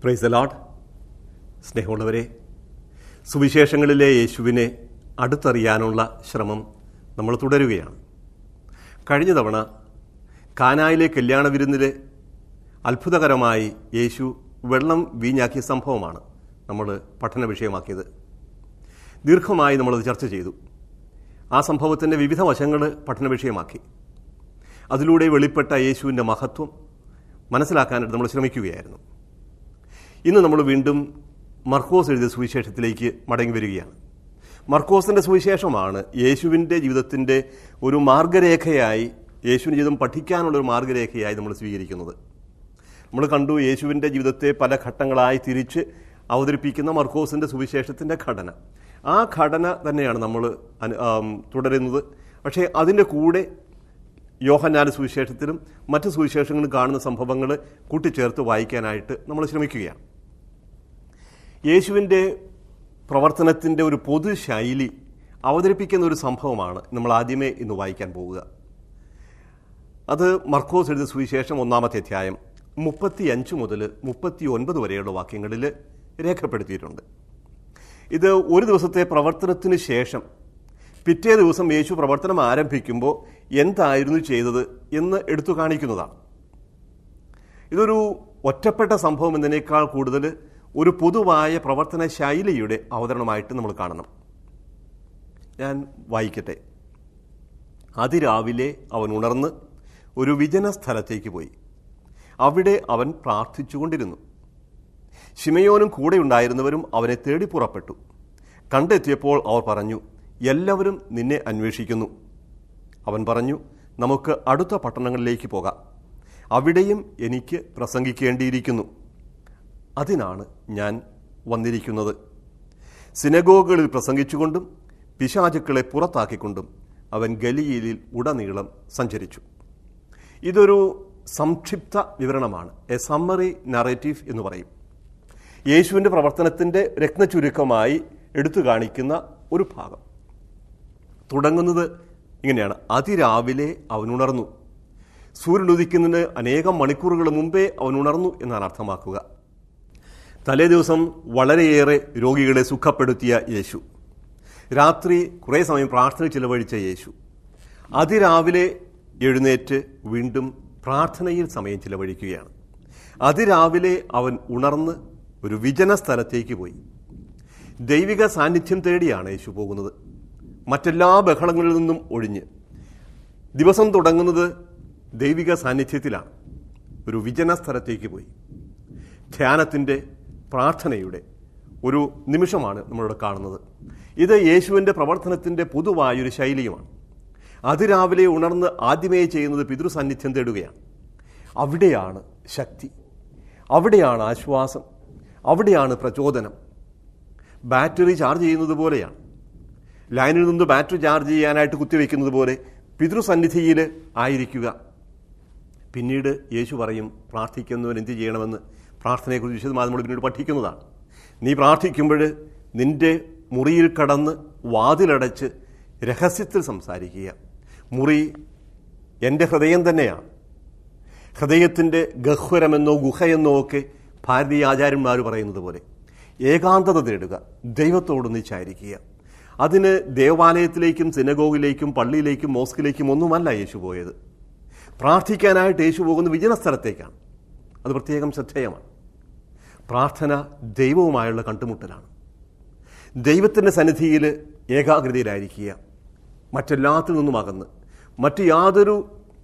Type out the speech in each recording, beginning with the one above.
praise the load സ്നേഹമുള്ളവരെ സുവിശേഷങ്ങളിലെ യേശുവിനെ അടുത്തറിയാനുള്ള ശ്രമം നമ്മൾ തുടരുകയാണ് കഴിഞ്ഞ തവണ കാനായിലെ കല്യാണ വിരുന്നിലെ അത്ഭുതകരമായി യേശു വെള്ളം വീഞ്ഞാക്കിയ സംഭവമാണ് നമ്മൾ പഠന വിഷയമാക്കിയത് ദീർഘമായി നമ്മളത് ചർച്ച ചെയ്തു ആ സംഭവത്തിൻ്റെ വിവിധ വശങ്ങൾ പഠന വിഷയമാക്കി അതിലൂടെ വെളിപ്പെട്ട യേശുവിൻ്റെ മഹത്വം മനസ്സിലാക്കാനായിട്ട് നമ്മൾ ശ്രമിക്കുകയായിരുന്നു ഇന്ന് നമ്മൾ വീണ്ടും മർക്കോസ് എഴുതിയ സുവിശേഷത്തിലേക്ക് മടങ്ങി വരികയാണ് മർക്കോസിൻ്റെ സുവിശേഷമാണ് യേശുവിൻ്റെ ജീവിതത്തിൻ്റെ ഒരു മാർഗരേഖയായി യേശുവിൻ്റെ ജീവിതം പഠിക്കാനുള്ള ഒരു മാർഗരേഖയായി നമ്മൾ സ്വീകരിക്കുന്നത് നമ്മൾ കണ്ടു യേശുവിൻ്റെ ജീവിതത്തെ പല ഘട്ടങ്ങളായി തിരിച്ച് അവതരിപ്പിക്കുന്ന മർക്കോസിൻ്റെ സുവിശേഷത്തിൻ്റെ ഘടന ആ ഘടന തന്നെയാണ് നമ്മൾ അനു- ആം, തുടരുന്നത് പക്ഷേ അതിൻ്റെ കൂടെ യോഹന്നാന സുവിശേഷത്തിലും മറ്റ് സുവിശേഷങ്ങളിലും കാണുന്ന സംഭവങ്ങൾ കൂട്ടിച്ചേർത്ത് വായിക്കാനായിട്ട് നമ്മൾ ശ്രമിക്കുകയാണ് യേശുവിൻ്റെ പ്രവർത്തനത്തിൻ്റെ ഒരു പൊതു ശൈലി അവതരിപ്പിക്കുന്ന ഒരു സംഭവമാണ് നമ്മൾ ആദ്യമേ ഇന്ന് വായിക്കാൻ പോവുക അത് മർക്കോസ് എഴുതിയ സുവിശേഷം ഒന്നാമത്തെ അധ്യായം മുപ്പത്തി അഞ്ച് മുതൽ മുപ്പത്തി ഒൻപത് വരെയുള്ള വാക്യങ്ങളിൽ രേഖപ്പെടുത്തിയിട്ടുണ്ട് ഇത് ഒരു ദിവസത്തെ പ്രവർത്തനത്തിന് ശേഷം പിറ്റേ ദിവസം യേശു പ്രവർത്തനം ആരംഭിക്കുമ്പോൾ എന്തായിരുന്നു ചെയ്തത് എന്ന് എടുത്തു കാണിക്കുന്നതാണ് ഇതൊരു ഒറ്റപ്പെട്ട സംഭവം എന്നതിനേക്കാൾ കൂടുതൽ ഒരു പൊതുവായ പ്രവർത്തന ശൈലിയുടെ അവതരണമായിട്ട് നമ്മൾ കാണണം ഞാൻ വായിക്കട്ടെ അതിരാവിലെ അവൻ ഉണർന്ന് ഒരു വിജന സ്ഥലത്തേക്ക് പോയി അവിടെ അവൻ പ്രാർത്ഥിച്ചുകൊണ്ടിരുന്നു ശിമയോനും കൂടെ ഉണ്ടായിരുന്നവരും അവനെ തേടി പുറപ്പെട്ടു കണ്ടെത്തിയപ്പോൾ അവർ പറഞ്ഞു എല്ലാവരും നിന്നെ അന്വേഷിക്കുന്നു അവൻ പറഞ്ഞു നമുക്ക് അടുത്ത പട്ടണങ്ങളിലേക്ക് പോകാം അവിടെയും എനിക്ക് പ്രസംഗിക്കേണ്ടിയിരിക്കുന്നു അതിനാണ് ഞാൻ വന്നിരിക്കുന്നത് സിനഗോഗുകളിൽ പ്രസംഗിച്ചുകൊണ്ടും പിശാചുക്കളെ പുറത്താക്കിക്കൊണ്ടും അവൻ ഗലിയിലിൽ ഉടനീളം സഞ്ചരിച്ചു ഇതൊരു സംക്ഷിപ്ത വിവരണമാണ് എ സമ്മറി നറേറ്റീവ് എന്ന് പറയും യേശുവിൻ്റെ പ്രവർത്തനത്തിൻ്റെ രത്നചുരുക്കമായി എടുത്തു കാണിക്കുന്ന ഒരു ഭാഗം തുടങ്ങുന്നത് ഇങ്ങനെയാണ് അതിരാവിലെ അവൻ ഉണർന്നു സൂര്യൻ ഉദിക്കുന്നതിന് അനേകം മണിക്കൂറുകൾ മുമ്പേ അവൻ ഉണർന്നു എന്നാണ് അർത്ഥമാക്കുക തലേ ദിവസം വളരെയേറെ രോഗികളെ സുഖപ്പെടുത്തിയ യേശു രാത്രി കുറേ സമയം പ്രാർത്ഥന ചിലവഴിച്ച യേശു അതിരാവിലെ എഴുന്നേറ്റ് വീണ്ടും പ്രാർത്ഥനയിൽ സമയം ചിലവഴിക്കുകയാണ് അതിരാവിലെ അവൻ ഉണർന്ന് ഒരു വിജന സ്ഥലത്തേക്ക് പോയി ദൈവിക സാന്നിധ്യം തേടിയാണ് യേശു പോകുന്നത് മറ്റെല്ലാ ബഹളങ്ങളിൽ നിന്നും ഒഴിഞ്ഞ് ദിവസം തുടങ്ങുന്നത് ദൈവിക സാന്നിധ്യത്തിലാണ് ഒരു വിജന സ്ഥലത്തേക്ക് പോയി ധ്യാനത്തിൻ്റെ പ്രാർത്ഥനയുടെ ഒരു നിമിഷമാണ് നമ്മളിവിടെ കാണുന്നത് ഇത് യേശുവിൻ്റെ പ്രവർത്തനത്തിൻ്റെ പൊതുവായൊരു ശൈലിയുമാണ് അതിരാവിലെ ഉണർന്ന് ആദ്യമേ ചെയ്യുന്നത് പിതൃസാന്നിധ്യം തേടുകയാണ് അവിടെയാണ് ശക്തി അവിടെയാണ് ആശ്വാസം അവിടെയാണ് പ്രചോദനം ബാറ്ററി ചാർജ് ചെയ്യുന്നത് പോലെയാണ് ലൈനിൽ നിന്ന് ബാറ്ററി ചാർജ് ചെയ്യാനായിട്ട് കുത്തിവെക്കുന്നത് പോലെ പിതൃസന്നിധിയിൽ ആയിരിക്കുക പിന്നീട് യേശു പറയും പ്രാർത്ഥിക്കുന്നവൻ എന്ത് ചെയ്യണമെന്ന് പ്രാർത്ഥനയെക്കുറിച്ച് വിശദമായി നമ്മൾ പിന്നീട് പഠിക്കുന്നതാണ് നീ പ്രാർത്ഥിക്കുമ്പോൾ നിന്റെ മുറിയിൽ കടന്ന് വാതിലടച്ച് രഹസ്യത്തിൽ സംസാരിക്കുക മുറി എൻ്റെ ഹൃദയം തന്നെയാണ് ഹൃദയത്തിൻ്റെ ഗഹ്വരമെന്നോ ഗുഹയെന്നോ ഒക്കെ ഭാരതീയ ആചാര്യന്മാർ പറയുന്നത് പോലെ ഏകാന്തത തേടുക ദൈവത്തോടൊന്നിച്ചായിരിക്കുക അതിന് ദേവാലയത്തിലേക്കും സിനഗോഗിലേക്കും പള്ളിയിലേക്കും മോസ്കിലേക്കും ഒന്നുമല്ല യേശു പോയത് പ്രാർത്ഥിക്കാനായിട്ട് യേശു പോകുന്ന വിജന സ്ഥലത്തേക്കാണ് അത് പ്രത്യേകം ശ്രദ്ധേയമാണ് പ്രാർത്ഥന ദൈവവുമായുള്ള കണ്ടുമുട്ടലാണ് ദൈവത്തിൻ്റെ സന്നിധിയിൽ ഏകാഗ്രതയിലായിരിക്കുക മറ്റെല്ലാത്തിൽ നിന്നും അകന്ന് മറ്റ് യാതൊരു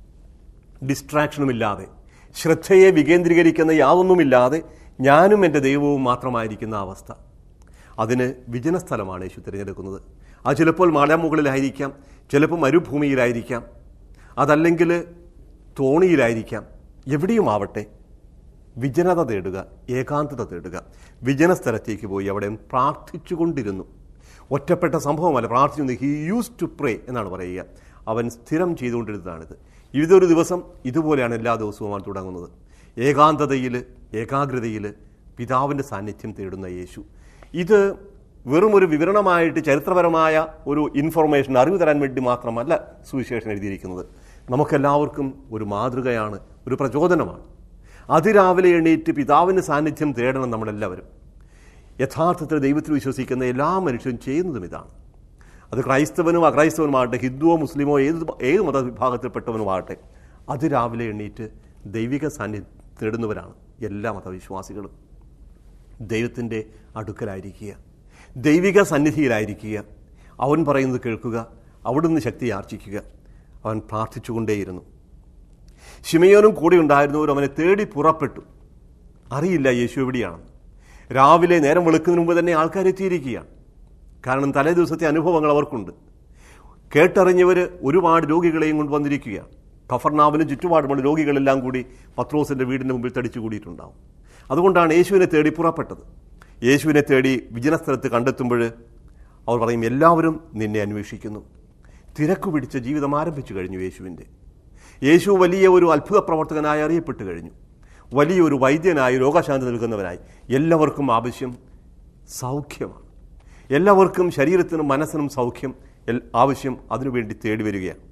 ഡിസ്ട്രാക്ഷനുമില്ലാതെ ശ്രദ്ധയെ വികേന്ദ്രീകരിക്കുന്ന യാതൊന്നുമില്ലാതെ ഞാനും എൻ്റെ ദൈവവും മാത്രമായിരിക്കുന്ന അവസ്ഥ അതിന് വിജന സ്ഥലമാണ് യേശു തിരഞ്ഞെടുക്കുന്നത് അത് ചിലപ്പോൾ മലമുകളിലായിരിക്കാം ചിലപ്പോൾ മരുഭൂമിയിലായിരിക്കാം അതല്ലെങ്കിൽ തോണിയിലായിരിക്കാം എവിടെയും ആവട്ടെ വിജനത തേടുക ഏകാന്തത തേടുക വിജന സ്ഥലത്തേക്ക് പോയി അവിടെ പ്രാർത്ഥിച്ചുകൊണ്ടിരുന്നു ഒറ്റപ്പെട്ട സംഭവമല്ല പ്രാർത്ഥിച്ചു ഹി യൂസ് ടു പ്രേ എന്നാണ് പറയുക അവൻ സ്ഥിരം ചെയ്തുകൊണ്ടിരുന്നതാണിത് ഇതൊരു ദിവസം ഇതുപോലെയാണ് എല്ലാ ദിവസവും അവൻ തുടങ്ങുന്നത് ഏകാന്തതയിൽ ഏകാഗ്രതയിൽ പിതാവിൻ്റെ സാന്നിധ്യം തേടുന്ന യേശു ഇത് വെറും ഒരു വിവരണമായിട്ട് ചരിത്രപരമായ ഒരു ഇൻഫർമേഷൻ അറിവ് തരാൻ വേണ്ടി മാത്രമല്ല സുവിശേഷം എഴുതിയിരിക്കുന്നത് നമുക്കെല്ലാവർക്കും ഒരു മാതൃകയാണ് ഒരു പ്രചോദനമാണ് അതിരാവിലെ എണീറ്റ് പിതാവിൻ്റെ സാന്നിധ്യം തേടണം നമ്മളെല്ലാവരും യഥാർത്ഥത്തിൽ ദൈവത്തിൽ വിശ്വസിക്കുന്ന എല്ലാ മനുഷ്യരും ചെയ്യുന്നതും ഇതാണ് അത് ക്രൈസ്തവനും അക്രൈസ്തവനുമാകട്ടെ ഹിന്ദുവോ മുസ്ലിമോ ഏത് ഏത് മതവിഭാഗത്തിൽപ്പെട്ടവനുമാകട്ടെ അതിരാവിലെ എണീറ്റ് ദൈവിക സാന്നിധ്യം തേടുന്നവരാണ് എല്ലാ മതവിശ്വാസികളും ദൈവത്തിൻ്റെ അടുക്കലായിരിക്കുക ദൈവിക സന്നിധിയിലായിരിക്കുക അവൻ പറയുന്നത് കേൾക്കുക അവിടുന്ന് ശക്തി ആർജിക്കുക അവൻ പ്രാർത്ഥിച്ചുകൊണ്ടേയിരുന്നു ശിമയോനും കൂടെ ഉണ്ടായിരുന്നവർ അവനെ തേടി പുറപ്പെട്ടു അറിയില്ല യേശു എവിടെയാണെന്ന് രാവിലെ നേരം വെളുക്കുന്നതിന് മുമ്പ് തന്നെ ആൾക്കാർ എത്തിയിരിക്കുകയാണ് കാരണം തലേ ദിവസത്തെ അനുഭവങ്ങൾ അവർക്കുണ്ട് കേട്ടറിഞ്ഞവർ ഒരുപാട് രോഗികളെയും കൊണ്ടുവന്നിരിക്കുകയാണ് കഫർനാവിനും ചുറ്റുപാടുമുള്ള രോഗികളെല്ലാം കൂടി പത്രോസിൻ്റെ വീടിൻ്റെ മുമ്പിൽ തടിച്ചു കൂടിയിട്ടുണ്ടാവും അതുകൊണ്ടാണ് യേശുവിനെ തേടി പുറപ്പെട്ടത് യേശുവിനെ തേടി വിജനസ്ഥലത്ത് കണ്ടെത്തുമ്പോൾ അവർ പറയും എല്ലാവരും നിന്നെ അന്വേഷിക്കുന്നു തിരക്കു പിടിച്ച ജീവിതം ആരംഭിച്ചു കഴിഞ്ഞു യേശുവിൻ്റെ യേശു വലിയ ഒരു അത്ഭുത പ്രവർത്തകനായി അറിയപ്പെട്ടു കഴിഞ്ഞു വലിയൊരു വൈദ്യനായി രോഗശാന്തി നൽകുന്നവനായി എല്ലാവർക്കും ആവശ്യം സൗഖ്യമാണ് എല്ലാവർക്കും ശരീരത്തിനും മനസ്സിനും സൗഖ്യം എൽ- ആവശ്യം അതിനുവേണ്ടി തേടി വരികയാണ്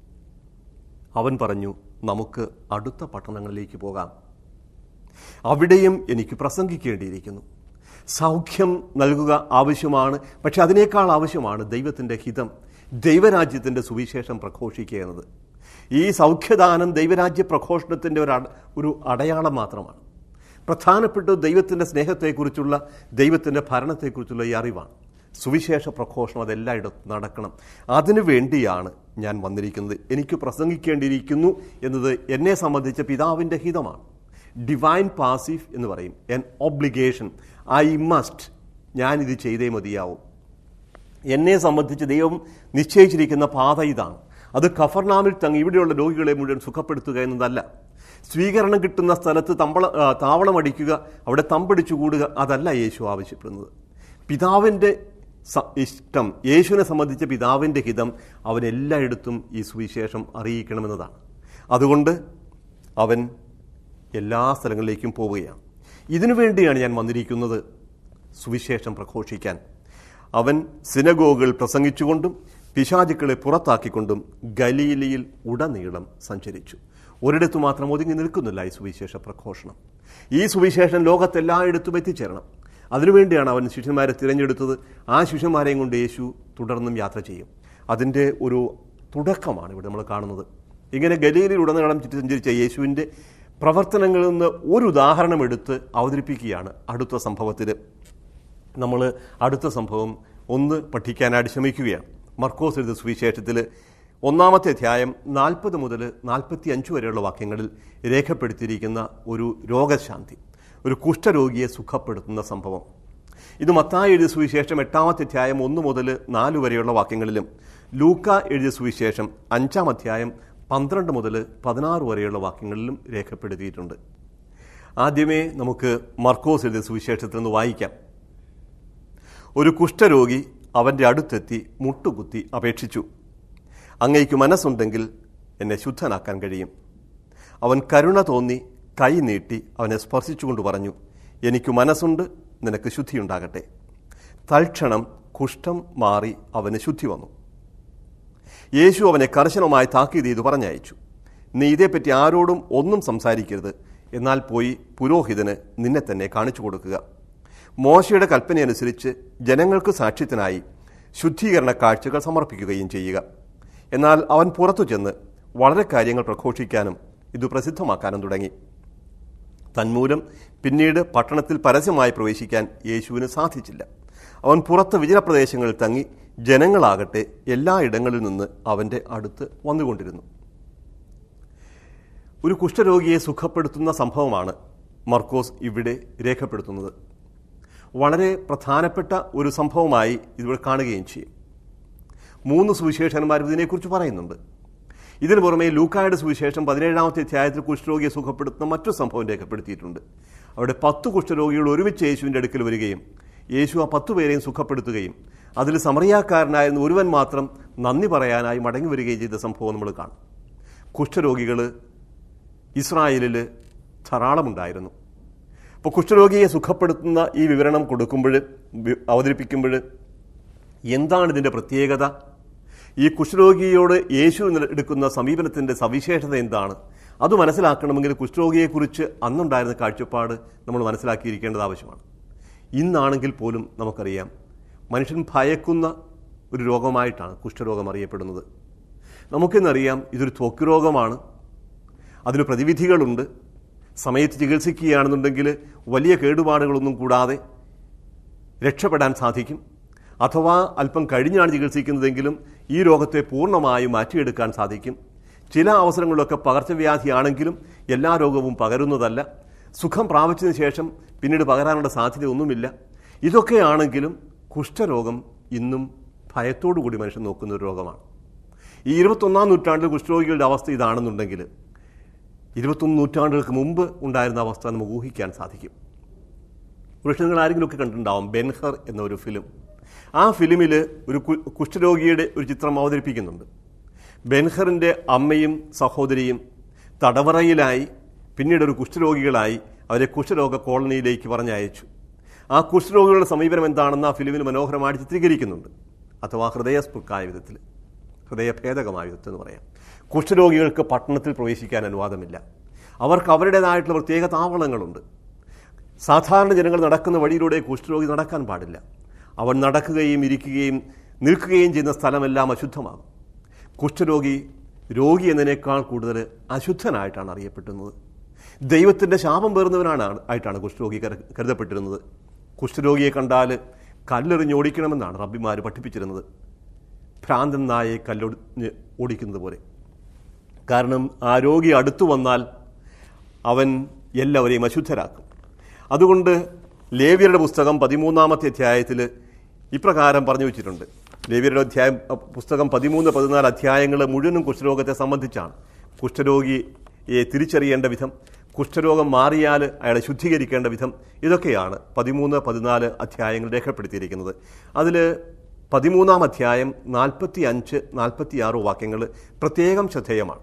അവൻ പറഞ്ഞു നമുക്ക് അടുത്ത പട്ടണങ്ങളിലേക്ക് പോകാം അവിടെയും എനിക്ക് പ്രസംഗിക്കേണ്ടിയിരിക്കുന്നു സൗഖ്യം നൽകുക ആവശ്യമാണ് പക്ഷെ അതിനേക്കാൾ ആവശ്യമാണ് ദൈവത്തിൻ്റെ ഹിതം ദൈവരാജ്യത്തിൻ്റെ സുവിശേഷം പ്രഘോഷിക്കുക എന്നത് ഈ സൗഖ്യദാനം ദൈവരാജ്യ പ്രഘോഷണത്തിൻ്റെ ഒരു അട- ഒരു അടയാളം മാത്രമാണ് പ്രധാനപ്പെട്ട ദൈവത്തിൻ്റെ സ്നേഹത്തെക്കുറിച്ചുള്ള ദൈവത്തിൻ്റെ ഭരണത്തെക്കുറിച്ചുള്ള ഈ അറിവാണ് സുവിശേഷ പ്രഘോഷണം അതെല്ലായിടത്തും നടക്കണം അതിനു വേണ്ടിയാണ് ഞാൻ വന്നിരിക്കുന്നത് എനിക്ക് പ്രസംഗിക്കേണ്ടിയിരിക്കുന്നു എന്നത് എന്നെ സംബന്ധിച്ച പിതാവിൻ്റെ ഹിതമാണ് ഡിവൈൻ പാസീവ് എന്ന് പറയും എൻ ഒബ്ലിഗേഷൻ ഐ മസ്റ്റ് ഞാനിത് ചെയ്തേ മതിയാവും എന്നെ സംബന്ധിച്ച് ദൈവം നിശ്ചയിച്ചിരിക്കുന്ന പാത ഇതാണ് അത് കഫർനാമിൽ തങ്ങി ഇവിടെയുള്ള രോഗികളെ മുഴുവൻ സുഖപ്പെടുത്തുക എന്നതല്ല സ്വീകരണം കിട്ടുന്ന സ്ഥലത്ത് തമ്പള ആ, താവളമടിക്കുക അവിടെ തമ്പടിച്ചു കൂടുക അതല്ല യേശു ആവശ്യപ്പെടുന്നത് പിതാവിൻ്റെ സ- ഇഷ്ടം യേശുവിനെ സംബന്ധിച്ച പിതാവിൻ്റെ ഹിതം അവൻ എല്ലായിടത്തും ഈ സുവിശേഷം അറിയിക്കണമെന്നതാണ് അതുകൊണ്ട് അവൻ എല്ലാ സ്ഥലങ്ങളിലേക്കും പോവുകയാണ് ഇതിനു വേണ്ടിയാണ് ഞാൻ വന്നിരിക്കുന്നത് സുവിശേഷം പ്രഘോഷിക്കാൻ അവൻ സിനഗോഗുകൾ പ്രസംഗിച്ചുകൊണ്ടും പിശാചുക്കളെ പുറത്താക്കിക്കൊണ്ടും ഗലീലയിൽ ഉടനീളം സഞ്ചരിച്ചു ഒരിടത്തു മാത്രം ഒതുങ്ങി നിൽക്കുന്നില്ല ഈ സുവിശേഷ പ്രഘോഷണം ഈ സുവിശേഷം ലോകത്തെല്ലായിടത്തും എത്തിച്ചേരണം അതിനുവേണ്ടിയാണ് അവൻ ശിഷ്യന്മാരെ തിരഞ്ഞെടുത്തത് ആ ശിഷ്യന്മാരെയും കൊണ്ട് യേശു തുടർന്നും യാത്ര ചെയ്യും അതിൻ്റെ ഒരു തുടക്കമാണ് ഇവിടെ നമ്മൾ കാണുന്നത് ഇങ്ങനെ ഗലീലിൽ ഉടനീളം ചുറ്റി സഞ്ചരിച്ച യേശുവിൻ്റെ പ്രവർത്തനങ്ങളിൽ നിന്ന് ഒരു ഉദാഹരണം എടുത്ത് അവതരിപ്പിക്കുകയാണ് അടുത്ത സംഭവത്തിൽ നമ്മൾ അടുത്ത സംഭവം ഒന്ന് പഠിക്കാനായിട്ട് ശ്രമിക്കുകയാണ് മർക്കോസ് എഴുതിയ സുവിശേഷത്തിൽ ഒന്നാമത്തെ അധ്യായം നാൽപ്പത് മുതൽ നാൽപ്പത്തി അഞ്ച് വരെയുള്ള വാക്യങ്ങളിൽ രേഖപ്പെടുത്തിയിരിക്കുന്ന ഒരു രോഗശാന്തി ഒരു കുഷ്ഠരോഗിയെ സുഖപ്പെടുത്തുന്ന സംഭവം ഇത് മത്തായി എഴുതിയ സുവിശേഷം എട്ടാമത്തെ അധ്യായം ഒന്ന് മുതൽ നാല് വരെയുള്ള വാക്യങ്ങളിലും ലൂക്ക എഴുതിയ സുവിശേഷം അഞ്ചാം അധ്യായം പന്ത്രണ്ട് മുതൽ പതിനാറ് വരെയുള്ള വാക്യങ്ങളിലും രേഖപ്പെടുത്തിയിട്ടുണ്ട് ആദ്യമേ നമുക്ക് മർക്കോസ് എഴുതിയ സുവിശേഷത്തിൽ നിന്ന് വായിക്കാം ഒരു കുഷ്ഠരോഗി അവൻ്റെ അടുത്തെത്തി മുട്ടുകുത്തി അപേക്ഷിച്ചു അങ്ങയ്ക്ക് മനസ്സുണ്ടെങ്കിൽ എന്നെ ശുദ്ധനാക്കാൻ കഴിയും അവൻ കരുണ തോന്നി കൈ നീട്ടി അവനെ സ്പർശിച്ചുകൊണ്ട് പറഞ്ഞു എനിക്ക് മനസ്സുണ്ട് നിനക്ക് ശുദ്ധിയുണ്ടാകട്ടെ തൽക്ഷണം കുഷ്ഠം മാറി അവന് ശുദ്ധി വന്നു യേശു അവനെ കർശനമായി താക്കീത് ചെയ്തു പറഞ്ഞയച്ചു നീ ഇതേപ്പറ്റി ആരോടും ഒന്നും സംസാരിക്കരുത് എന്നാൽ പോയി പുരോഹിതന് നിന്നെ തന്നെ കാണിച്ചു കൊടുക്കുക മോശയുടെ കൽപ്പനയനുസരിച്ച് ജനങ്ങൾക്ക് സാക്ഷ്യത്തിനായി ശുദ്ധീകരണ കാഴ്ചകൾ സമർപ്പിക്കുകയും ചെയ്യുക എന്നാൽ അവൻ പുറത്തു ചെന്ന് വളരെ കാര്യങ്ങൾ പ്രഘോഷിക്കാനും ഇത് പ്രസിദ്ധമാക്കാനും തുടങ്ങി തന്മൂലം പിന്നീട് പട്ടണത്തിൽ പരസ്യമായി പ്രവേശിക്കാൻ യേശുവിന് സാധിച്ചില്ല അവൻ പുറത്ത് വിജനപ്രദേശങ്ങളിൽ തങ്ങി ജനങ്ങളാകട്ടെ എല്ലായിടങ്ങളിൽ നിന്ന് അവൻ്റെ അടുത്ത് വന്നുകൊണ്ടിരുന്നു ഒരു കുഷ്ഠരോഗിയെ സുഖപ്പെടുത്തുന്ന സംഭവമാണ് മർക്കോസ് ഇവിടെ രേഖപ്പെടുത്തുന്നത് വളരെ പ്രധാനപ്പെട്ട ഒരു സംഭവമായി ഇതിവിടെ കാണുകയും ചെയ്യും മൂന്ന് സുവിശേഷന്മാരും ഇതിനെക്കുറിച്ച് പറയുന്നുണ്ട് ഇതിനു പുറമെ ലൂക്കായുടെ സുവിശേഷം പതിനേഴാമത്തെ അധ്യായത്തിൽ കുഷ്ഠരോഗിയെ സുഖപ്പെടുത്തുന്ന മറ്റൊരു സംഭവം രേഖപ്പെടുത്തിയിട്ടുണ്ട് അവിടെ പത്ത് കുഷ്ഠരോഗികൾ ഒരുമിച്ച് യേശുവിൻ്റെ അടുക്കൽ വരികയും യേശു ആ പത്തു പേരെയും സുഖപ്പെടുത്തുകയും അതിൽ സമറിയാക്കാരനായിരുന്ന ഒരുവൻ മാത്രം നന്ദി പറയാനായി മടങ്ങി വരികയും ചെയ്ത സംഭവം നമ്മൾ കാണും കുഷ്ഠരോഗികൾ ഇസ്രായേലിൽ ധാരാളമുണ്ടായിരുന്നു അപ്പോൾ കുഷ്ഠരോഗിയെ സുഖപ്പെടുത്തുന്ന ഈ വിവരണം കൊടുക്കുമ്പോൾ വി- അവതരിപ്പിക്കുമ്പോൾ എന്താണ് ഇതിൻ്റെ പ്രത്യേകത ഈ കുഷ്ഠരോഗിയോട് യേശു നില- എടുക്കുന്ന സമീപനത്തിൻ്റെ സവിശേഷത എന്താണ് അത് മനസ്സിലാക്കണമെങ്കിൽ കുഷ്ഠരോഗിയെക്കുറിച്ച് അന്നുണ്ടായിരുന്ന കാഴ്ചപ്പാട് നമ്മൾ മനസ്സിലാക്കിയിരിക്കേണ്ടത് ആവശ്യമാണ് ഇന്നാണെങ്കിൽ പോലും നമുക്കറിയാം മനുഷ്യൻ ഭയക്കുന്ന ഒരു രോഗമായിട്ടാണ് കുഷ്ഠരോഗം അറിയപ്പെടുന്നത് നമുക്കിന്നറിയാം ഇതൊരു ത്വക്ക് രോഗമാണ് അതിന് പ്രതിവിധികളുണ്ട് സമയത്ത് ചികിത്സിക്കുകയാണെന്നുണ്ടെങ്കിൽ വലിയ കേടുപാടുകളൊന്നും കൂടാതെ രക്ഷപ്പെടാൻ സാധിക്കും അഥവാ അല്പം കഴിഞ്ഞാണ് ചികിത്സിക്കുന്നതെങ്കിലും ഈ രോഗത്തെ പൂർണ്ണമായും മാറ്റിയെടുക്കാൻ സാധിക്കും ചില അവസരങ്ങളിലൊക്കെ പകർച്ചവ്യാധിയാണെങ്കിലും എല്ലാ രോഗവും പകരുന്നതല്ല സുഖം പ്രാപിച്ചതിന് ശേഷം പിന്നീട് പകരാനുള്ള സാധ്യതയൊന്നുമില്ല ഇതൊക്കെയാണെങ്കിലും കുഷ്ഠരോഗം ഇന്നും ഭയത്തോടു കൂടി മനുഷ്യൻ നോക്കുന്ന ഒരു രോഗമാണ് ഈ ഇരുപത്തൊന്നാം നൂറ്റാണ്ടിൽ കുഷ്ഠരോഗികളുടെ അവസ്ഥ ഇതാണെന്നുണ്ടെങ്കിൽ ഇരുപത്തൊന്ന് നൂറ്റാണ്ടുകൾക്ക് മുമ്പ് ഉണ്ടായിരുന്ന അവസ്ഥ നമുക്ക് ഊഹിക്കാൻ സാധിക്കും ഒരുപക്ഷെ നിങ്ങൾ ആരെങ്കിലുമൊക്കെ കണ്ടിട്ടുണ്ടാവും ബെൻഹർ എന്ന ഒരു ഫിലിം ആ ഫിലിമിൽ ഒരു കു- കുഷ്ഠരോഗിയുടെ ഒരു ചിത്രം അവതരിപ്പിക്കുന്നുണ്ട് ബെൻഹറിൻ്റെ അമ്മയും സഹോദരിയും തടവറയിലായി പിന്നീട് ഒരു കുഷ്ഠരോഗികളായി അവരെ കുഷ്ഠരോഗ കോളനിയിലേക്ക് പറഞ്ഞയച്ചു ആ കുഷ്ഠരോഗികളുടെ സമീപനം എന്താണെന്ന് ആ ഫിലിമിൽ മനോഹരമായിട്ട് ചിത്രീകരിക്കുന്നുണ്ട് അഥവാ ഹൃദയസ്പൃക്കായ വിധത്തിൽ ഹൃദയഭേദകമായ വിധത്തിൽ എന്ന് പറയാം കുഷ്ഠരോഗികൾക്ക് പട്ടണത്തിൽ പ്രവേശിക്കാൻ അനുവാദമില്ല അവർക്ക് അവരുടേതായിട്ടുള്ള പ്രത്യേക താവളങ്ങളുണ്ട് സാധാരണ ജനങ്ങൾ നടക്കുന്ന വഴിയിലൂടെ കുഷ്ഠരോഗി നടക്കാൻ പാടില്ല അവൻ നടക്കുകയും ഇരിക്കുകയും നിൽക്കുകയും ചെയ്യുന്ന സ്ഥലമെല്ലാം അശുദ്ധമാകും കുഷ്ഠരോഗി രോഗി എന്നതിനേക്കാൾ കൂടുതൽ അശുദ്ധനായിട്ടാണ് അറിയപ്പെടുന്നത് ദൈവത്തിൻ്റെ ശാപം പേറുന്നവനാണ് ആയിട്ടാണ് കുഷ്ഠരോഗി കരു- കരുതപ്പെട്ടിരുന്നത് കുഷ്ഠരോഗിയെ കണ്ടാൽ കല്ലെറിഞ്ഞോടിക്കണമെന്നാണ് റബ്ബിമാർ പഠിപ്പിച്ചിരുന്നത് ഭ്രാന്തൻ നായെ കല്ലൊടിഞ്ഞ് ഓടിക്കുന്നത് പോലെ കാരണം ആ രോഗി അടുത്തു വന്നാൽ അവൻ എല്ലാവരെയും അശുദ്ധരാക്കും അതുകൊണ്ട് ലേവ്യരുടെ പുസ്തകം പതിമൂന്നാമത്തെ അധ്യായത്തിൽ ഇപ്രകാരം പറഞ്ഞു വെച്ചിട്ടുണ്ട് ലേവ്യരുടെ അധ്യായം അ, പുസ്തകം പതിമൂന്ന് പതിനാല് അധ്യായങ്ങൾ മുഴുവനും കുഷ്ഠരോഗത്തെ സംബന്ധിച്ചാണ് കുഷ്ഠരോഗിയെ തിരിച്ചറിയേണ്ട വിധം കുഷ്ഠരോഗം മാറിയാൽ അയാളെ ശുദ്ധീകരിക്കേണ്ട വിധം ഇതൊക്കെയാണ് പതിമൂന്ന് പതിനാല് അധ്യായങ്ങൾ രേഖപ്പെടുത്തിയിരിക്കുന്നത് അതിൽ പതിമൂന്നാം അധ്യായം നാൽപ്പത്തി അഞ്ച് നാൽപ്പത്തി ആറ് വാക്യങ്ങൾ പ്രത്യേകം ശ്രദ്ധേയമാണ്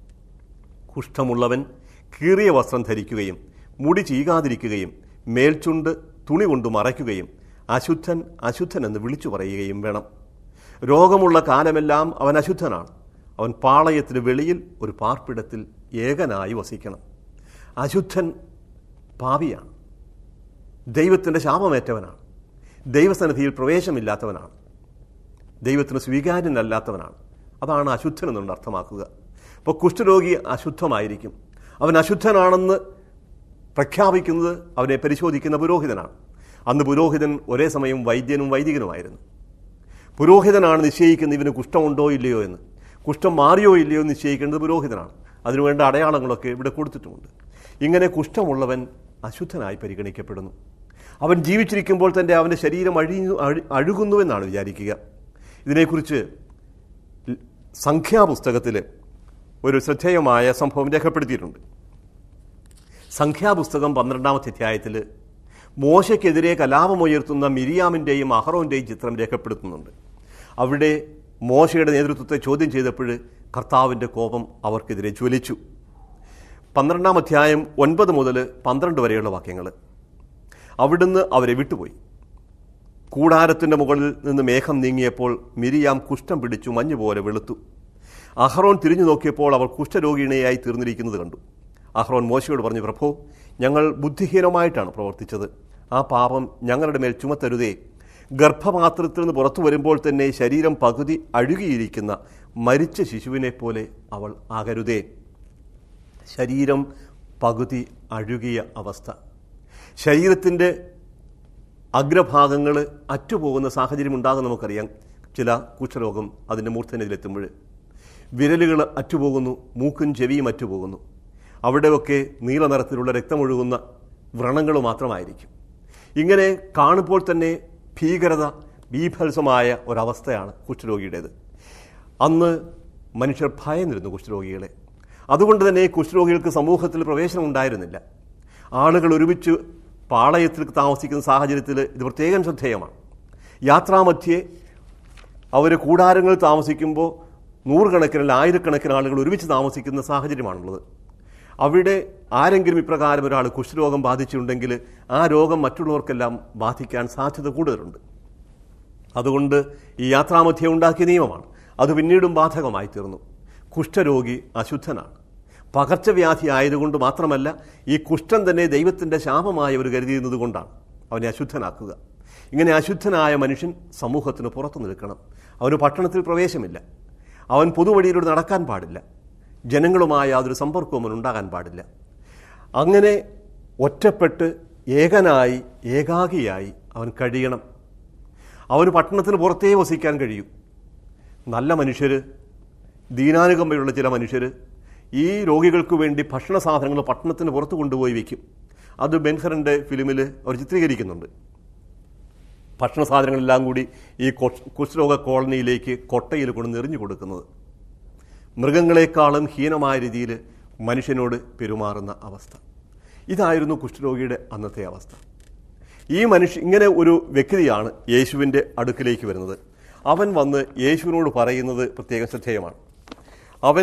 കുഷ്ഠമുള്ളവൻ കീറിയ വസ്ത്രം ധരിക്കുകയും മുടി ചീകാതിരിക്കുകയും മേൽചുണ്ട് തുണി കൊണ്ട് മറയ്ക്കുകയും അശുദ്ധൻ അശുദ്ധൻ എന്ന് വിളിച്ചു പറയുകയും വേണം രോഗമുള്ള കാലമെല്ലാം അവൻ അശുദ്ധനാണ് അവൻ പാളയത്തിന് വെളിയിൽ ഒരു പാർപ്പിടത്തിൽ ഏകനായി വസിക്കണം അശുദ്ധൻ പാപിയാണ് ദൈവത്തിൻ്റെ ശാപമേറ്റവനാണ് ദൈവസന്നിധിയിൽ പ്രവേശമില്ലാത്തവനാണ് ദൈവത്തിന് സ്വീകാര്യനല്ലാത്തവനാണ് അതാണ് അശുദ്ധൻ എന്നുകൊണ്ട് അർത്ഥമാക്കുക അപ്പോൾ കുഷ്ഠരോഗി അശുദ്ധമായിരിക്കും അവൻ അശുദ്ധനാണെന്ന് പ്രഖ്യാപിക്കുന്നത് അവനെ പരിശോധിക്കുന്ന പുരോഹിതനാണ് അന്ന് പുരോഹിതൻ ഒരേ സമയം വൈദ്യനും വൈദികനുമായിരുന്നു പുരോഹിതനാണ് നിശ്ചയിക്കുന്നത് ഇവന് കുഷ്ഠമുണ്ടോ ഇല്ലയോ എന്ന് കുഷ്ഠം മാറിയോ ഇല്ലയോ എന്ന് നിശ്ചയിക്കേണ്ടത് പുരോഹിതനാണ് അതിനുവേണ്ട അടയാളങ്ങളൊക്കെ ഇവിടെ കൊടുത്തിട്ടുമുണ്ട് ഇങ്ങനെ കുഷ്ഠമുള്ളവൻ അശുദ്ധനായി പരിഗണിക്കപ്പെടുന്നു അവൻ ജീവിച്ചിരിക്കുമ്പോൾ തന്നെ അവൻ്റെ ശരീരം അഴിഞ്ഞു അഴു അഴുകുന്നുവെന്നാണ് വിചാരിക്കുക ഇതിനെക്കുറിച്ച് സംഖ്യാപുസ്തകത്തിൽ ഒരു ശ്രദ്ധേയമായ സംഭവം രേഖപ്പെടുത്തിയിട്ടുണ്ട് സംഖ്യാപുസ്തകം പന്ത്രണ്ടാമത്തെ അധ്യായത്തിൽ മോശയ്ക്കെതിരെ കലാപമുയർത്തുന്ന മിരിയാമിൻ്റെയും അഹറോൻ്റെയും ചിത്രം രേഖപ്പെടുത്തുന്നുണ്ട് അവിടെ മോശയുടെ നേതൃത്വത്തെ ചോദ്യം ചെയ്തപ്പോൾ കർത്താവിൻ്റെ കോപം അവർക്കെതിരെ ജ്വലിച്ചു പന്ത്രണ്ടാം അധ്യായം ഒൻപത് മുതൽ പന്ത്രണ്ട് വരെയുള്ള വാക്യങ്ങൾ അവിടുന്ന് അവരെ വിട്ടുപോയി കൂടാരത്തിൻ്റെ മുകളിൽ നിന്ന് മേഘം നീങ്ങിയപ്പോൾ മിരിയാം കുഷ്ഠം പിടിച്ചു മഞ്ഞുപോലെ വെളുത്തു അഹ്റോൻ തിരിഞ്ഞു നോക്കിയപ്പോൾ അവർ കുഷ്ഠരോഗിണിയായി തീർന്നിരിക്കുന്നത് കണ്ടു അഹ്റോൻ മോശയോട് പറഞ്ഞു പ്രഭു ഞങ്ങൾ ബുദ്ധിഹീനമായിട്ടാണ് പ്രവർത്തിച്ചത് ആ പാപം ഞങ്ങളുടെ മേൽ ചുമത്തരുതേ ഗർഭപാത്രത്തിൽ നിന്ന് പുറത്തു വരുമ്പോൾ തന്നെ ശരീരം പകുതി അഴുകിയിരിക്കുന്ന മരിച്ച ശിശുവിനെ പോലെ അവൾ ആകരുതേ ശരീരം പകുതി അഴുകിയ അവസ്ഥ ശരീരത്തിൻ്റെ അഗ്രഭാഗങ്ങൾ അറ്റുപോകുന്ന സാഹചര്യം ഉണ്ടാകും നമുക്കറിയാം ചില കുഷ്ഠരോഗം അതിൻ്റെ മൂർധന്യത്തിലെത്തുമ്പോൾ വിരലുകൾ അറ്റുപോകുന്നു മൂക്കും ചെവിയും അറ്റുപോകുന്നു അവിടെയൊക്കെ നീല നിറത്തിലുള്ള രക്തമൊഴുകുന്ന വ്രണങ്ങൾ മാത്രമായിരിക്കും ഇങ്ങനെ കാണുമ്പോൾ തന്നെ ഭീകരത ബീഭത്സമായ ഒരവസ്ഥയാണ് കുഷ്ഠരോഗിയുടേത് അന്ന് മനുഷ്യർ ഭയന്നിരുന്നു കുഷ്ഠരോഗികളെ അതുകൊണ്ട് തന്നെ കുഷ്ഠരോഗികൾക്ക് സമൂഹത്തിൽ പ്രവേശനം ഉണ്ടായിരുന്നില്ല ആളുകൾ ഒരുമിച്ച് പാളയത്തിൽ താമസിക്കുന്ന സാഹചര്യത്തിൽ ഇത് പ്രത്യേകം ശ്രദ്ധേയമാണ് യാത്രാമധ്യേ അവർ കൂടാരങ്ങളിൽ താമസിക്കുമ്പോൾ നൂറുകണക്കിന് ആയിരക്കണക്കിന് ആളുകൾ ഒരുമിച്ച് താമസിക്കുന്ന സാഹചര്യമാണുള്ളത് അവിടെ ആരെങ്കിലും ഇപ്രകാരം ഒരാൾ കുഷ്ഠരോഗം ബാധിച്ചിട്ടുണ്ടെങ്കിൽ ആ രോഗം മറ്റുള്ളവർക്കെല്ലാം ബാധിക്കാൻ സാധ്യത കൂടുതലുണ്ട് അതുകൊണ്ട് ഈ യാത്രാമധ്യം ഉണ്ടാക്കിയ നിയമമാണ് അത് പിന്നീടും ബാധകമായി തീർന്നു കുഷ്ഠരോഗി അശുദ്ധനാണ് പകർച്ചവ്യാധി ആയതുകൊണ്ട് മാത്രമല്ല ഈ കുഷ്ഠം തന്നെ ദൈവത്തിൻ്റെ ശാപമായി അവർ കരുതിയിരുന്നത് കൊണ്ടാണ് അവനെ അശുദ്ധനാക്കുക ഇങ്ങനെ അശുദ്ധനായ മനുഷ്യൻ സമൂഹത്തിന് പുറത്തു നിൽക്കണം അവന് പട്ടണത്തിൽ പ്രവേശമില്ല അവൻ പൊതുവഴിയിലൂടെ നടക്കാൻ പാടില്ല ജനങ്ങളുമായി യാതൊരു സമ്പർക്കവും അവൻ ഉണ്ടാകാൻ പാടില്ല അങ്ങനെ ഒറ്റപ്പെട്ട് ഏകനായി ഏകാകിയായി അവൻ കഴിയണം അവന് പട്ടണത്തിന് പുറത്തേ വസിക്കാൻ കഴിയൂ നല്ല മനുഷ്യർ ദീനാനുകമ്പയുള്ള ചില മനുഷ്യർ ഈ രോഗികൾക്ക് വേണ്ടി ഭക്ഷണ സാധനങ്ങൾ പട്ടണത്തിന് പുറത്ത് കൊണ്ടുപോയി വയ്ക്കും അത് ബെൻഹറിൻ്റെ ഫിലിമിൽ അവർ ചിത്രീകരിക്കുന്നുണ്ട് ഭക്ഷണ സാധനങ്ങളെല്ലാം കൂടി ഈ കൊ- കുഷ്ഠരോഗ കോളനിയിലേക്ക് കൊട്ടയിൽ കൊണ്ട് നിറഞ്ഞു കൊടുക്കുന്നത് മൃഗങ്ങളെക്കാളും ഹീനമായ രീതിയിൽ മനുഷ്യനോട് പെരുമാറുന്ന അവസ്ഥ ഇതായിരുന്നു കുഷ്ഠരോഗിയുടെ അന്നത്തെ അവസ്ഥ ഈ മനുഷ്യ ഇങ്ങനെ ഒരു വ്യക്തിയാണ് യേശുവിൻ്റെ അടുക്കിലേക്ക് വരുന്നത് അവൻ വന്ന് യേശുവിനോട് പറയുന്നത് പ്രത്യേകം ശ്രദ്ധേയമാണ് അവൻ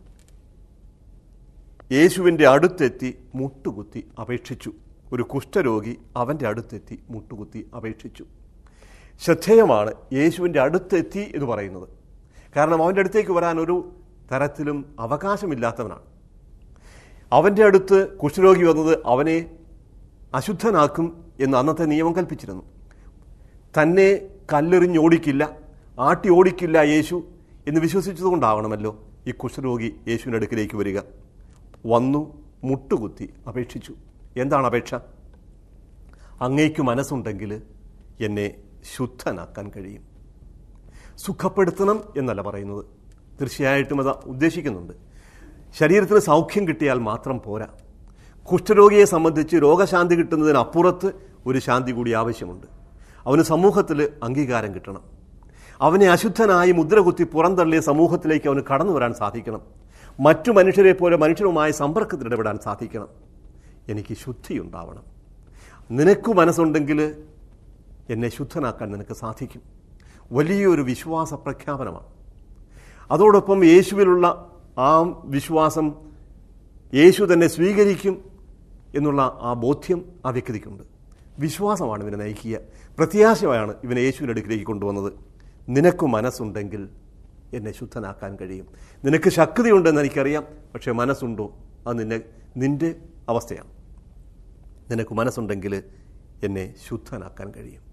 യേശുവിൻ്റെ അടുത്തെത്തി മുട്ടുകുത്തി അപേക്ഷിച്ചു ഒരു കുഷ്ഠരോഗി അവൻ്റെ അടുത്തെത്തി മുട്ടുകുത്തി അപേക്ഷിച്ചു ശ്രദ്ധേയമാണ് യേശുവിൻ്റെ അടുത്തെത്തി എന്ന് പറയുന്നത് കാരണം അവൻ്റെ അടുത്തേക്ക് വരാൻ ഒരു തരത്തിലും അവകാശമില്ലാത്തവനാണ് അവൻ്റെ അടുത്ത് കുഷ്ഠരോഗി വന്നത് അവനെ അശുദ്ധനാക്കും എന്ന് അന്നത്തെ നിയമം കൽപ്പിച്ചിരുന്നു തന്നെ കല്ലെറിഞ്ഞോടിക്കില്ല ആട്ടി ഓടിക്കില്ല യേശു എന്ന് വിശ്വസിച്ചതുകൊണ്ടാവണമല്ലോ ഈ കുഷ്ഠരോഗി യേശുവിൻ്റെ അടുക്കിലേക്ക് വരിക വന്നു മുട്ടുകുത്തി അപേക്ഷിച്ചു എന്താണ് അപേക്ഷ അങ്ങേക്ക് മനസ്സുണ്ടെങ്കിൽ എന്നെ ശുദ്ധനാക്കാൻ കഴിയും സുഖപ്പെടുത്തണം എന്നല്ല പറയുന്നത് തീർച്ചയായിട്ടും അത് ഉദ്ദേശിക്കുന്നുണ്ട് ശരീരത്തിന് സൗഖ്യം കിട്ടിയാൽ മാത്രം പോരാ കുഷ്ഠരോഗിയെ സംബന്ധിച്ച് രോഗശാന്തി കിട്ടുന്നതിനപ്പുറത്ത് ഒരു ശാന്തി കൂടി ആവശ്യമുണ്ട് അവന് സമൂഹത്തിൽ അംഗീകാരം കിട്ടണം അവനെ അശുദ്ധനായി മുദ്രകുത്തി പുറന്തള്ളിയ സമൂഹത്തിലേക്ക് അവന് കടന്നു വരാൻ സാധിക്കണം മറ്റു മനുഷ്യരെ പോലെ മനുഷ്യരുമായി സമ്പർക്കത്തിൽ ഇടപെടാൻ സാധിക്കണം എനിക്ക് ശുദ്ധിയുണ്ടാവണം നിനക്ക് മനസ്സുണ്ടെങ്കിൽ എന്നെ ശുദ്ധനാക്കാൻ നിനക്ക് സാധിക്കും വലിയൊരു വിശ്വാസ പ്രഖ്യാപനമാണ് അതോടൊപ്പം യേശുവിലുള്ള ആ വിശ്വാസം യേശു തന്നെ സ്വീകരിക്കും എന്നുള്ള ആ ബോധ്യം ആ വ്യക്തിക്കുണ്ട് വിശ്വാസമാണ് ഇവനെ നയിക്കുക പ്രത്യാശയാണ് ഇവനെ യേശുവിൻ്റെ അടുക്കിലേക്ക് കൊണ്ടുവന്നത് നിനക്ക് മനസ്സുണ്ടെങ്കിൽ എന്നെ ശുദ്ധനാക്കാൻ കഴിയും നിനക്ക് ശക്തിയുണ്ടെന്ന് എനിക്കറിയാം പക്ഷേ മനസ്സുണ്ടോ അത് നിന്നെ നിന്റെ അവസ്ഥയാണ് നിനക്ക് മനസ്സുണ്ടെങ്കിൽ എന്നെ ശുദ്ധനാക്കാൻ കഴിയും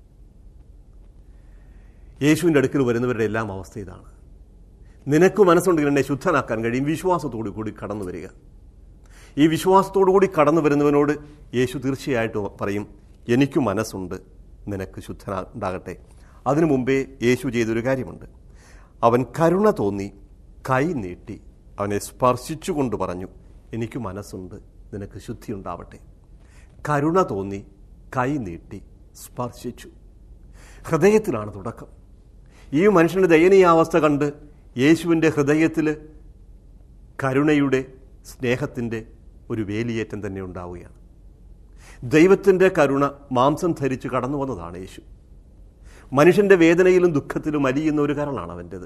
യേശുവിൻ്റെ അടുക്കൽ വരുന്നവരുടെ എല്ലാം അവസ്ഥ ഇതാണ് നിനക്ക് മനസ്സുണ്ടെങ്കിൽ എന്നെ ശുദ്ധനാക്കാൻ കഴിയും വിശ്വാസത്തോടു കൂടി കടന്നു വരിക ഈ വിശ്വാസത്തോടു കൂടി കടന്നു വരുന്നവനോട് യേശു തീർച്ചയായിട്ടും പറയും എനിക്ക് മനസ്സുണ്ട് നിനക്ക് ശുദ്ധനാ ഉണ്ടാകട്ടെ അതിനു മുമ്പേ യേശു ചെയ്തൊരു കാര്യമുണ്ട് അവൻ കരുണ തോന്നി കൈ നീട്ടി അവനെ സ്പർശിച്ചുകൊണ്ട് പറഞ്ഞു എനിക്ക് മനസ്സുണ്ട് നിനക്ക് ശുദ്ധി ഉണ്ടാവട്ടെ കരുണ തോന്നി കൈ നീട്ടി സ്പർശിച്ചു ഹൃദയത്തിലാണ് തുടക്കം ഈ മനുഷ്യൻ്റെ ദയനീയാവസ്ഥ കണ്ട് യേശുവിൻ്റെ ഹൃദയത്തിൽ കരുണയുടെ സ്നേഹത്തിൻ്റെ ഒരു വേലിയേറ്റം തന്നെ ഉണ്ടാവുകയാണ് ദൈവത്തിൻ്റെ കരുണ മാംസം ധരിച്ച് കടന്നു വന്നതാണ് യേശു മനുഷ്യൻ്റെ വേദനയിലും ദുഃഖത്തിലും അലിയുന്ന ഒരു കരളാണ് അവൻ്റേത്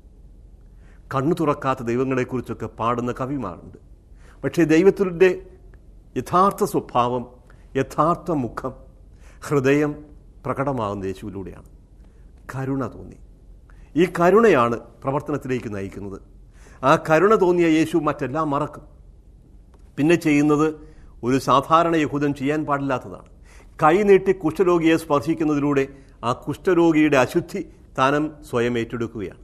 കണ്ണു തുറക്കാത്ത ദൈവങ്ങളെക്കുറിച്ചൊക്കെ പാടുന്ന കവിമാരുണ്ട് പക്ഷേ ദൈവത്തിൻ്റെ യഥാർത്ഥ സ്വഭാവം യഥാർത്ഥ മുഖം ഹൃദയം പ്രകടമാകുന്ന യേശുവിലൂടെയാണ് കരുണ തോന്നി ഈ കരുണയാണ് പ്രവർത്തനത്തിലേക്ക് നയിക്കുന്നത് ആ കരുണ തോന്നിയ യേശു മറ്റെല്ലാം മറക്കും പിന്നെ ചെയ്യുന്നത് ഒരു സാധാരണ യഹൂദൻ ചെയ്യാൻ പാടില്ലാത്തതാണ് കൈനീട്ടി കുഷ്ഠരോഗിയെ സ്പർശിക്കുന്നതിലൂടെ ആ കുഷ്ഠരോഗിയുടെ അശുദ്ധി താനം സ്വയം ഏറ്റെടുക്കുകയാണ്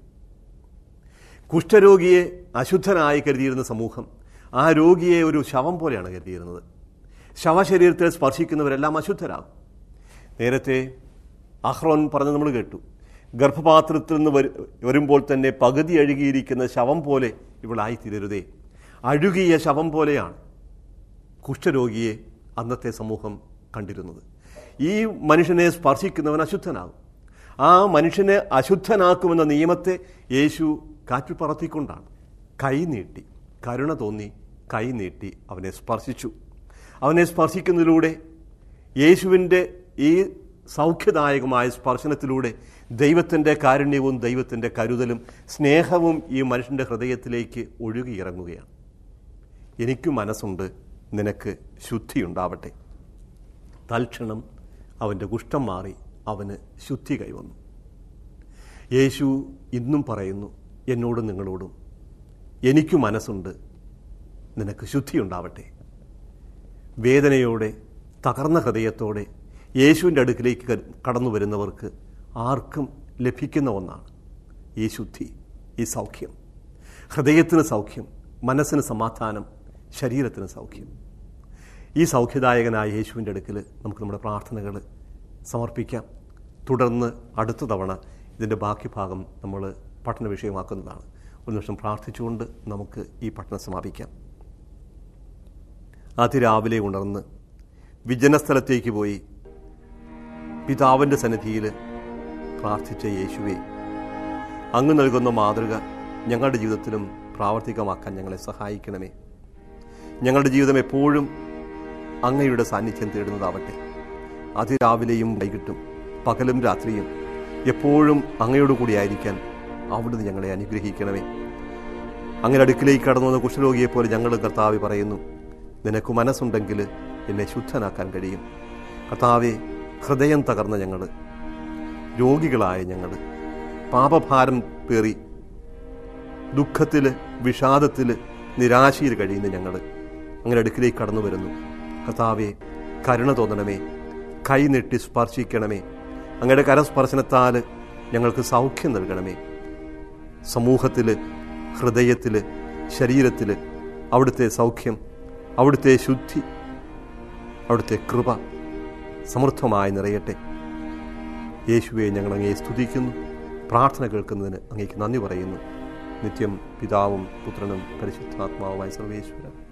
കുഷ്ഠരോഗിയെ അശുദ്ധനായി കരുതിയിരുന്ന സമൂഹം ആ രോഗിയെ ഒരു ശവം പോലെയാണ് കരുതിയിരുന്നത് ശവശരീരത്തിൽ സ്പർശിക്കുന്നവരെല്ലാം അശുദ്ധരാകും നേരത്തെ അഹ്റോൻ പറഞ്ഞ് നമ്മൾ കേട്ടു ഗർഭപാത്രത്തിൽ നിന്ന് വരു- വരുമ്പോൾ തന്നെ പകുതി അഴുകിയിരിക്കുന്ന ശവം പോലെ ഇവളായിത്തീരരുതേ അഴുകിയ ശവം പോലെയാണ് കുഷ്ഠരോഗിയെ അന്നത്തെ സമൂഹം കണ്ടിരുന്നത് ഈ മനുഷ്യനെ സ്പർശിക്കുന്നവൻ അശുദ്ധനാകും ആ മനുഷ്യനെ അശുദ്ധനാക്കുമെന്ന നിയമത്തെ യേശു കാറ്റിൽ പറത്തിക്കൊണ്ടാണ് കൈ നീട്ടി കരുണ തോന്നി കൈ നീട്ടി അവനെ സ്പർശിച്ചു അവനെ സ്പർശിക്കുന്നതിലൂടെ യേശുവിൻ്റെ ഈ സൗഖ്യദായകമായ സ്പർശനത്തിലൂടെ ദൈവത്തിൻ്റെ കാരുണ്യവും ദൈവത്തിൻ്റെ കരുതലും സ്നേഹവും ഈ മനുഷ്യൻ്റെ ഹൃദയത്തിലേക്ക് ഒഴുകിയിറങ്ങുകയാണ് എനിക്ക് മനസ്സുണ്ട് നിനക്ക് ശുദ്ധിയുണ്ടാവട്ടെ തൽക്ഷണം അവൻ്റെ കുഷ്ഠം മാറി അവന് ശുദ്ധി കൈവന്നു യേശു ഇന്നും പറയുന്നു എന്നോടും നിങ്ങളോടും എനിക്ക് മനസ്സുണ്ട് നിനക്ക് ശുദ്ധിയുണ്ടാവട്ടെ വേദനയോടെ തകർന്ന ഹൃദയത്തോടെ യേശുവിൻ്റെ അടുക്കിലേക്ക് ക- കടന്നു വരുന്നവർക്ക് ആർക്കും ലഭിക്കുന്ന ഒന്നാണ് ഈ ശുദ്ധി ഈ സൗഖ്യം ഹൃദയത്തിന് സൗഖ്യം മനസ്സിന് സമാധാനം ശരീരത്തിന് സൗഖ്യം ഈ സൗഖ്യദായകനായ യേശുവിൻ്റെ അടുക്കൽ നമുക്ക് നമ്മുടെ പ്രാർത്ഥനകൾ സമർപ്പിക്കാം തുടർന്ന് അടുത്ത തവണ ഇതിൻ്റെ ബാക്കി ഭാഗം നമ്മൾ പഠന വിഷയമാക്കുന്നതാണ് ഒരു നിമിഷം പ്രാർത്ഥിച്ചുകൊണ്ട് നമുക്ക് ഈ പഠനം സമാപിക്കാം അതിരാവിലെ ഉണർന്ന് വിജനസ്ഥലത്തേക്ക് പോയി പിതാവിൻ്റെ സന്നിധിയിൽ പ്രാർത്ഥിച്ച യേശുവെ അങ്ങ് നൽകുന്ന മാതൃക ഞങ്ങളുടെ ജീവിതത്തിലും പ്രാവർത്തികമാക്കാൻ ഞങ്ങളെ സഹായിക്കണമേ ഞങ്ങളുടെ ജീവിതം എപ്പോഴും അങ്ങയുടെ സാന്നിധ്യം തേടുന്നതാവട്ടെ അതിരാവിലെയും വൈകിട്ടും പകലും രാത്രിയും എപ്പോഴും അങ്ങയോട് കൂടിയായിരിക്കാൻ അവിടുന്ന് ഞങ്ങളെ അനുഗ്രഹിക്കണമേ അങ്ങനെ അടുക്കിലേക്ക് കടന്നു വന്ന കുഷ്ഠരോഗിയെ പോലെ ഞങ്ങൾ കർത്താവ് പറയുന്നു നിനക്ക് മനസ്സുണ്ടെങ്കിൽ എന്നെ ശുദ്ധനാക്കാൻ കഴിയും കർത്താവെ ഹൃദയം തകർന്ന ഞങ്ങൾ രോഗികളായ ഞങ്ങൾ പാപഭാരം പേറി ദുഃഖത്തിൽ വിഷാദത്തിൽ നിരാശയിൽ കഴിയുന്ന ഞങ്ങൾ അങ്ങനെ അടുക്കിലേക്ക് കടന്നു വരുന്നു കർത്താവെ കരുണ തോന്നണമേ കൈ നീട്ടി സ്പർശിക്കണമേ അങ്ങയുടെ കരസ്പർശനത്താൽ ഞങ്ങൾക്ക് സൗഖ്യം നൽകണമേ സമൂഹത്തിൽ ഹൃദയത്തിൽ ശരീരത്തിൽ അവിടുത്തെ സൗഖ്യം അവിടുത്തെ ശുദ്ധി അവിടുത്തെ കൃപ സമൃദ്ധമായി നിറയട്ടെ യേശുവെ ഞങ്ങൾ അങ്ങയെ സ്തുതിക്കുന്നു പ്രാർത്ഥന കേൾക്കുന്നതിന് അങ്ങേക്ക് നന്ദി പറയുന്നു നിത്യം പിതാവും പുത്രനും പരിശുദ്ധാത്മാവുമായ സർവേശ്വരൻ